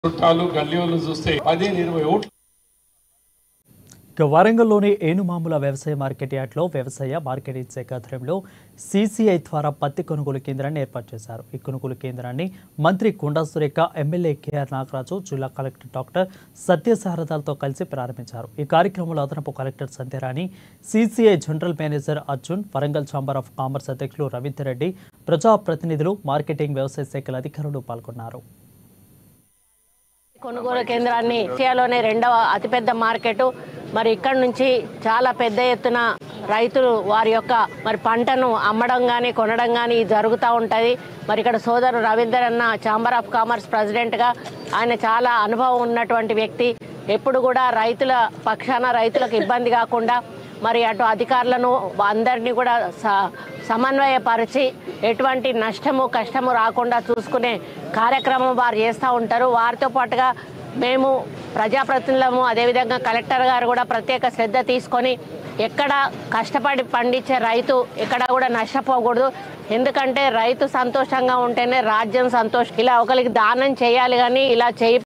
చుట్టాలు గల్లీలు చూస్తే పదిహేను ఇరవై ఓట్లు ఇక వరంగల్లోని ఏనుమాముల వ్యవసాయ మార్కెట్ యార్డ్లో వ్యవసాయ మార్కెటింగ్ శాఖ ఆధ్వర్యంలో సీసీఐ ద్వారా పత్తి కొనుగోలు కేంద్రాన్ని ఏర్పాటు చేశారు ఈ కొనుగోలు కేంద్రాన్ని మంత్రి కొండా సురేఖ ఎమ్మెల్యే కేఆర్ నాగరాజు జిల్లా కలెక్టర్ డాక్టర్ సత్యసారథాలతో కలిసి ప్రారంభించారు ఈ కార్యక్రమంలో అదనపు collector Sandhyarani CCI general manager Arjun Warangal chamber of commerce అధ్యక్షులు రవీందర్ రెడ్డి ప్రజాప్రతినిధులు మార్కెటింగ్ వ్యవసాయ శాఖల అధికారులు పాల్గొన్నారు కొనుగోలు కేంద్రాన్ని ఏషియాలోనే రెండవ అతిపెద్ద మార్కెట్ మరి ఇక్కడ నుంచి చాలా పెద్ద ఎత్తున రైతులు వారి యొక్క మరి పంటను అమ్మడం కానీ కొనడం కానీ జరుగుతూ ఉంటుంది మరి ఇక్కడ సోదరు రవీందర్ అన్న ఛాంబర్ ఆఫ్ కామర్స్ ప్రెసిడెంట్గా ఆయన చాలా అనుభవం ఉన్నటువంటి వ్యక్తి ఎప్పుడు కూడా రైతుల పక్షాన రైతులకు ఇబ్బంది కాకుండా మరి అటు అధికారులను అందరినీ కూడా స- సమన్వయపరిచి ఎటువంటి నష్టము కష్టము రాకుండా చూసుకునే కార్యక్రమం వారు చేస్తూ ఉంటారు వారితో పాటుగా మేము ప్రజాప్రతినిధులము అదేవిధంగా కలెక్టర్ గారు కూడా ప్రత్యేక శ్రద్ధ తీసుకొని ఎక్కడ కష్టపడి పండించే రైతు ఎక్కడ కూడా నష్టపోకూడదు ఎందుకంటే రైతు సంతోషంగా ఉంటేనే రాజ్యం సంతోషం ఇలా ఒకరికి దానం చేయాలి కానీ ఇలా చేయి